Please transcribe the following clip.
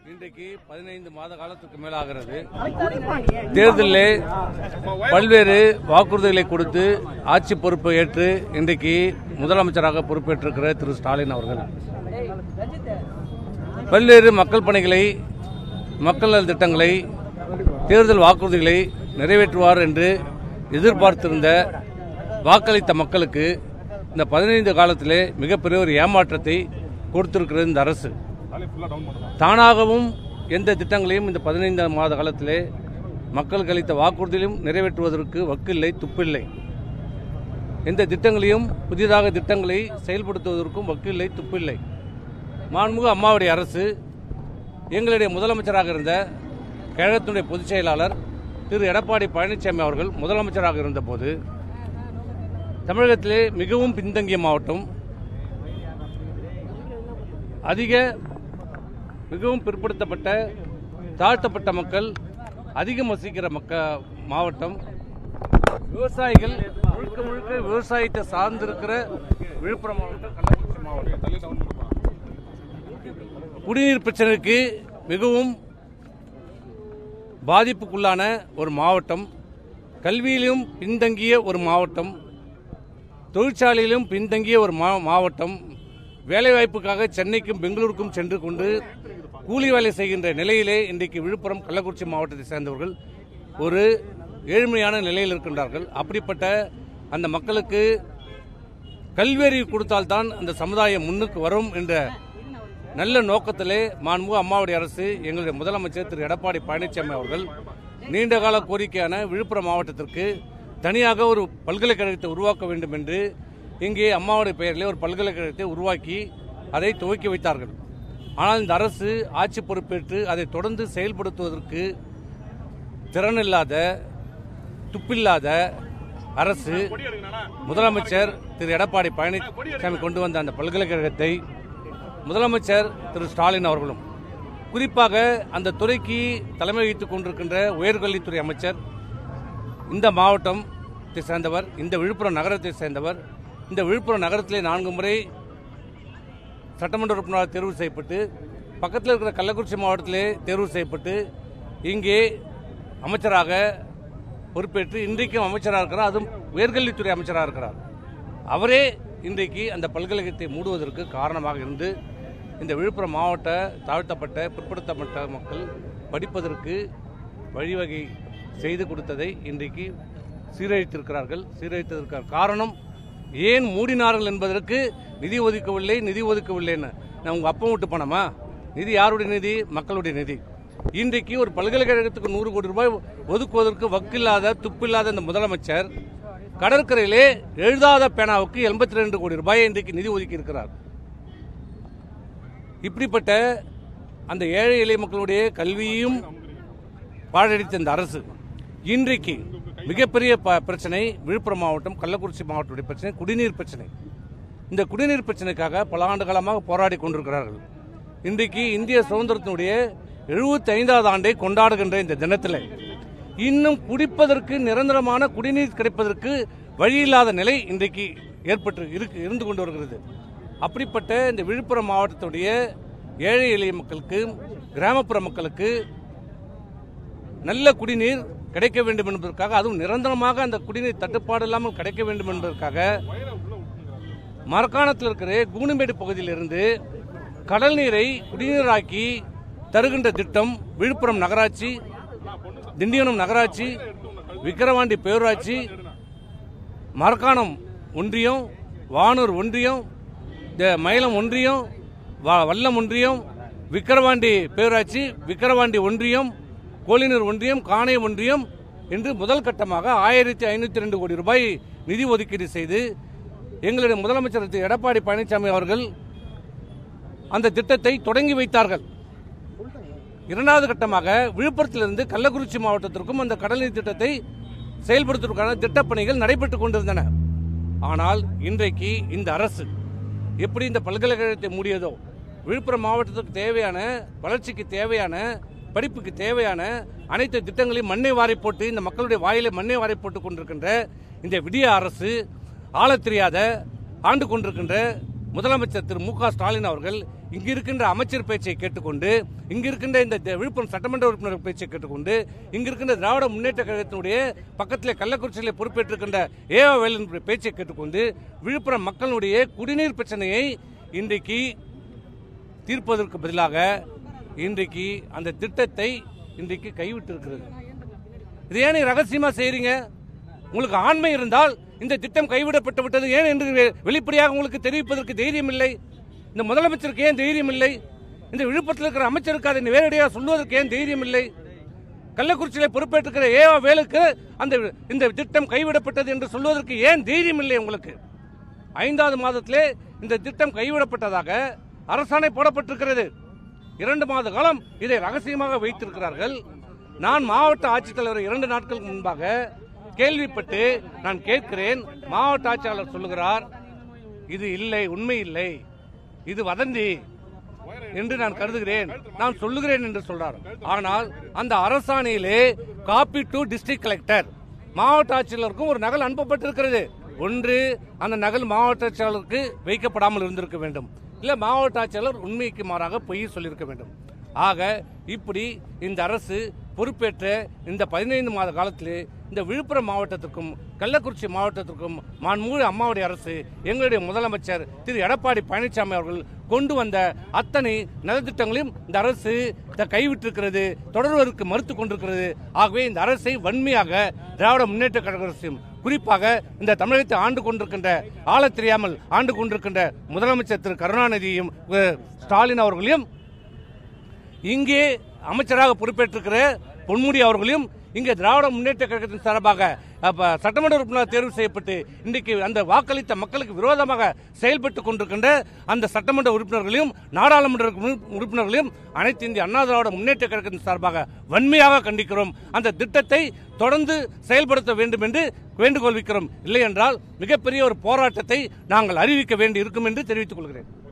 இன்றைக்கு பதினைந்து மாத காலத்துக்கு மேலாகிறது தேர்தலில் பல்வேறு வாக்குறுதிகளை கொடுத்து ஆட்சி பொறுப்பை ஏற்று இன்றைக்கு முதலமைச்சராக பொறுப்பேற்றிருக்கிற திரு ஸ்டாலின் அவர்கள் பல்வேறு மக்கள் பணிகளை மக்கள் நல திட்டங்களை தேர்தல் வாக்குறுதிகளை நிறைவேற்றுவார் என்று எதிர்பார்த்திருந்த வாக்களித்த மக்களுக்கு இந்த பதினைந்து காலத்திலே மிகப்பெரிய ஒரு ஏமாற்றத்தை கொடுத்திருக்கிறது இந்த அரசு தானாகவும் எந்த திட்டங்களையும் இந்த பதினைந்து மாத காலத்திலே மக்களுக்கு அளித்த வாக்குறுதியிலும் நிறைவேற்றுவதற்கு வக்கில்லை துப்பில்லை எந்த திட்டங்களையும் புதிதாக திட்டங்களை செயல்படுத்துவதற்கும் வக்கில்லை துப்பில்லை மாண்புமிகு அம்மாவுடைய அரசு எங்களுடைய முதலமைச்சராக இருந்த கழகத்தினுடைய பொதுச் செயலாளர் திரு எடப்பாடி பழனிசாமி அவர்கள் முதலமைச்சராக இருந்தபோது தமிழகத்திலே மிகவும் பின்தங்கிய மாவட்டம் அதிக மிகவும் பிற்படுத்தப்பட்ட தாழ்த்தப்பட்ட மக்கள் அதிகம் வசிக்கிற மக்க மாவட்டம் விவசாயிகள் முழுக்க முழுக்க விவசாயத்தை சார்ந்திருக்கிற விழுப்புரம் மாவட்டம் கள்ளக்குறிச்சி மாவட்டம் குடிநீர் பிரச்சனைக்கு மிகவும் பாதிப்புக்குள்ளான ஒரு மாவட்டம் கல்வியிலும் பின்தங்கிய ஒரு மாவட்டம் தொழிற்சாலையிலும் பின்தங்கிய ஒரு மா மாவட்டம் வேலைவாய்ப்புக்காக சென்னைக்கும் பெங்களூருக்கும் சென்று கொண்டு கூலி வேலை செய்கின்ற நிலையிலே இன்றைக்கு விழுப்புரம் கள்ளக்குறிச்சி மாவட்டத்தை சேர்ந்தவர்கள் ஒரு ஏழ்மையான நிலையில் இருக்கின்றார்கள் அப்படிப்பட்ட அந்த மக்களுக்கு கல்வியறிவு கொடுத்தால்தான் அந்த சமுதாயம் முன்னுக்கு வரும் என்ற நல்ல நோக்கத்திலே மாண்புமிகு அம்மாவுடைய அரசு எங்களுடைய முதலமைச்சர் திரு எடப்பாடி பழனிசாமி அவர்கள் நீண்டகால கோரிக்கையான விழுப்புரம் மாவட்டத்திற்கு தனியாக ஒரு பல்கலைக்கழகத்தை உருவாக்க வேண்டும் என்று இங்கே அம்மாவுடைய பெயரிலே ஒரு பல்கலைக்கழகத்தை உருவாக்கி அதை துவக்கி வைத்தார்கள் ஆனால் இந்த அரசு ஆட்சி பொறுப்பேற்று அதை தொடர்ந்து செயல்படுத்துவதற்கு திறனில்லாத துப்பில்லாத அரசு முதலமைச்சர் திரு எடப்பாடி பழனிசாமி கொண்டு வந்த அந்த பல்கலைக்கழகத்தை முதலமைச்சர் திரு ஸ்டாலின் அவர்களும் குறிப்பாக அந்த துறைக்கு தலைமை வகித்துக் கொண்டிருக்கின்ற உயர்கல்வித்துறை அமைச்சர் இந்த மாவட்டத்தை சேர்ந்தவர் இந்த விழுப்புரம் நகரத்தை சேர்ந்தவர் இந்த விழுப்புரம் நகரத்திலே நான்கு முறை சட்டமன்ற உறுப்பினராக தேர்வு செய்யப்பட்டு பக்கத்தில் இருக்கிற கள்ளக்குறிச்சி மாவட்டத்திலே தேர்வு செய்யப்பட்டு இங்கே அமைச்சராக பொறுப்பேற்று இன்றைக்கும் அமைச்சராக இருக்கிறார் அதுவும் உயர்கல்வித்துறை அமைச்சராக இருக்கிறார் அவரே இன்றைக்கு அந்த பல்கலைக்கழகத்தை மூடுவதற்கு காரணமாக இருந்து இந்த விழுப்புரம் மாவட்ட தாழ்த்தப்பட்ட பிற்படுத்தப்பட்ட மக்கள் படிப்பதற்கு வழிவகை செய்து கொடுத்ததை இன்றைக்கு சீரழித்திருக்கிறார்கள் சீரழித்ததற்கு காரணம் ஏன் மூடினார்கள் என்பதற்கு நிதி ஒதுக்கவில்லை நிதி ஒதுக்கவில்லைன்னு நான் உங்க அப்பா விட்டு பணமா நிதி யாருடைய நிதி மக்களுடைய நிதி இன்றைக்கு ஒரு பல்கலைக்கழகத்துக்கு நூறு கோடி ரூபாய் ஒதுக்குவதற்கு வக்கில்லாத துப்பில்லாத இந்த முதலமைச்சர் கடற்கரையிலே எழுதாத பேனாவுக்கு எண்பத்தி ரெண்டு கோடி ரூபாயை இன்றைக்கு நிதி ஒதுக்கி இருக்கிறார் இப்படிப்பட்ட அந்த ஏழை எளிய மக்களுடைய கல்வியையும் பாழடித்த இந்த அரசு இன்றைக்கு மிகப்பெரிய ப- பிரச்சனை விழுப்புரம் மாவட்டம் கள்ளக்குறிச்சி மாவட்டத்துடைய பிரச்சனை குடிநீர் பிரச்சனை இந்த குடிநீர் பிரச்சனைக்காக பல ஆண்டு காலமாக போராடி கொண்டிருக்கிறார்கள் இன்றைக்கு இந்திய சுதந்திரத்தினுடைய எழுபத்தி ஐந்தாவது ஆண்டை கொண்டாடுகின்ற இந்த தினத்தில் இன்னும் குடிப்பதற்கு நிரந்தரமான குடிநீர் கிடைப்பதற்கு வழியில்லாத நிலை இன்றைக்கு ஏற்பட்டு இருக்கு இருந்து கொண்டு வருகிறது அப்படிப்பட்ட இந்த விழுப்புரம் மாவட்டத்துடைய ஏழை எளிய மக்களுக்கு கிராமப்புற மக்களுக்கு நல்ல குடிநீர் கிடைக்க வேண்டும் என்பதற்காக அதுவும் நிரந்தரமாக அந்த குடிநீர் தட்டுப்பாடு இல்லாமல் கிடைக்க வேண்டும் என்பதற்காக மரக்காணத்தில் இருக்கிற கூனுமேடு பகுதியிலிருந்து கடல் நீரை குடிநீராக்கி தருகின்ற திட்டம் விழுப்புரம் நகராட்சி திண்டிவனம் நகராட்சி விக்கிரவாண்டி பேரூராட்சி மரக்காணம் ஒன்றியம் வானூர் ஒன்றியம் த- மயிலம் ஒன்றியம் வ- வல்லம் ஒன்றியம் விக்கிரவாண்டி பேரூராட்சி விக்கிரவாண்டி ஒன்றியம் கோலினூர் ஒன்றியம் காணை ஒன்றியம் என்று முதல் கட்டமாக ஆயிரத்தி ஐநூற்றி ரெண்டு கோடி ரூபாய் நிதி ஒதுக்கீடு செய்து எங்களுடைய முதலமைச்சர் திரு எடப்பாடி பழனிசாமி அவர்கள் அந்த திட்டத்தை தொடங்கி வைத்தார்கள் இரண்டாவது கட்டமாக விழுப்புரத்திலிருந்து கள்ளக்குறிச்சி மாவட்டத்திற்கும் அந்த கடல்நீர் திட்டத்தை செயல்படுத்துவதற்கான திட்டப்பணிகள் நடைபெற்றுக் கொண்டிருந்தன ஆனால் இன்றைக்கு இந்த அரசு எப்படி இந்த பல்கலைக்கழகத்தை மூடியதோ விழுப்புரம் மாவட்டத்துக்கு தேவையான வளர்ச்சிக்கு தேவையான படிப்புக்கு தேவையான அனைத்து திட்டங்களையும் மண்ணை வாரி போட்டு இந்த மக்களுடைய வாயிலை மண்ணை வாரி போட்டுக் கொண்டிருக்கின்ற இந்த விடிய அரசு ஆளத் தெரியாத ஆண்டு கொண்டிருக்கின்ற முதலமைச்சர் திரு மு க ஸ்டாலின் அவர்கள் இங்க இருக்கின்ற அமைச்சர் பேச்சை கேட்டுக்கொண்டு இங்க இருக்கின்ற இந்த த- விழுப்புரம் சட்டமன்ற உறுப்பினர் பேச்சை கேட்டுக்கொண்டு இங்க இருக்கின்ற திராவிட முன்னேற்ற கழகத்தினுடைய பக்கத்திலே கள்ளக்குறிச்சியிலே பொறுப்பேற்றிருக்கின்ற ஏவ வேலன் பேச்சை கேட்டுக்கொண்டு விழுப்புரம் மக்களுடைய குடிநீர் பிரச்சனையை இன்றைக்கு தீர்ப்பதற்கு பதிலாக இன்றைக்கு அந்த திட்டத்தை இன்றைக்கு கைவிட்டு இருக்கிறது இது ஏன் நீங்க ரகசியமா செய்றீங்க உங்களுக்கு ஆண்மை இருந்தால் இந்த திட்டம் கைவிடப்பட்டு விட்டது ஏன் என்று வெ- வெளிப்படையாக உங்களுக்கு தெரிவிப்பதற்கு தைரியம் இல்லை இந்த முதலமைச்சருக்கு ஏன் தைரியம் இல்லை இந்த விழுப்புரத்தில் இருக்கிற அமைச்சருக்கு அதை நேரடியாக சொல்வதற்கு ஏன் தைரியம் இல்லை கள்ளக்குறிச்சியில பொறுப்பேற்றிருக்கிற ஏவா வேலுக்கு அந்த இந்த திட்டம் கைவிடப்பட்டது என்று சொல்வதற்கு ஏன் தைரியம் இல்லை உங்களுக்கு ஐந்தாவது மாதத்திலே இந்த திட்டம் கைவிடப்பட்டதாக அரசாணை போடப்பட்டிருக்கிறது இரண்டு மாத காலம் இதை ரகசியமாக வைத்திருக்கிறார்கள் நான் மாவட்ட ஆட்சித்தலைவர் இரண்டு நாட்களுக்கு முன்பாக கேள்விப்பட்டு நான் கேட்கிறேன் மாவட்ட ஆட்சியாளர் சொல்லுகிறார் இது இல்லை உண்மை இல்லை இது வதந்தி என்று நான் கருதுகிறேன் நான் சொல்லுகிறேன் என்று சொல்றார் ஆனால் அந்த அரசாணையிலே காப்பி டு டிஸ்ட்ரிக்ட் கலெக்டர் மாவட்ட ஆட்சியாளருக்கும் ஒரு நகல் அனுப்பப்பட்டிருக்கிறது ஒன்று அந்த நகல் மாவட்ட ஆட்சியாளருக்கு வைக்கப்படாமல் இருந்திருக்க வேண்டும் இல்ல மாவட்ட ஆட்சியாளர் உண்மைக்கு மாறாக பொய் சொல்லியிருக்க வேண்டும் ஆக இப்படி இந்த அரசு பொறுப்பேற்ற இந்த பதினைந்து மாத காலத்திலே இந்த விழுப்புரம் மாவட்டத்திற்கும் கள்ளக்குறிச்சி மாவட்டத்திற்கும் மாண்புமிகு அம்மாவுடைய அரசு எங்களுடைய முதலமைச்சர் திரு எடப்பாடி பழனிசாமி அவர்கள் கொண்டு வந்த அத்தனை நலத்திட்டங்களையும் இந்த அரசு த- கைவிட்டிருக்கிறது தொடர்வதற்கு மறுத்து கொண்டிருக்கிறது ஆகவே இந்த அரசை வன்மையாக திராவிட முன்னேற்ற கழக அரசும் குறிப்பாக இந்த தமிழகத்தை ஆண்டு கொண்டிருக்கின்ற ஆளத் தெரியாமல் ஆண்டு கொண்டிருக்கின்ற முதலமைச்சர் திரு கருணாநிதியும் அஹ், ஸ்டாலின் அவர்களையும் இங்கே அமைச்சராக பொறுப்பேற்றிருக்கிற பொன்முடி அவர்களையும் இங்கே திராவிட முன்னேற்ற கழகத்தின் சார்பாக அப்ப, சட்டமன்ற உறுப்பினர் தேர்வு செய்யப்பட்டு இன்றைக்கு அந்த வாக்களித்த மக்களுக்கு விரோதமாக செயல்பட்டுக் கொண்டிருக்கின்ற அந்த சட்டமன்ற உறுப்பினர்களையும் நாடாளுமன்ற உறுப்பி- உறுப்பினர்களையும் அனைத்து இந்திய அண்ணா திராவிட முன்னேற்ற கழகத்தின் சார்பாக வன்மையாக கண்டிக்கிறோம் அந்த திட்டத்தை தொடர்ந்து செயல்படுத்த வேண்டும் என்று வேண்டுகோள் வைக்கிறோம் இல்லை என்றால் மிகப்பெரிய ஒரு போராட்டத்தை நாங்கள் அறிவிக்க வேண்டி இருக்கும் என்று தெரிவித்துக் கொள்கிறேன்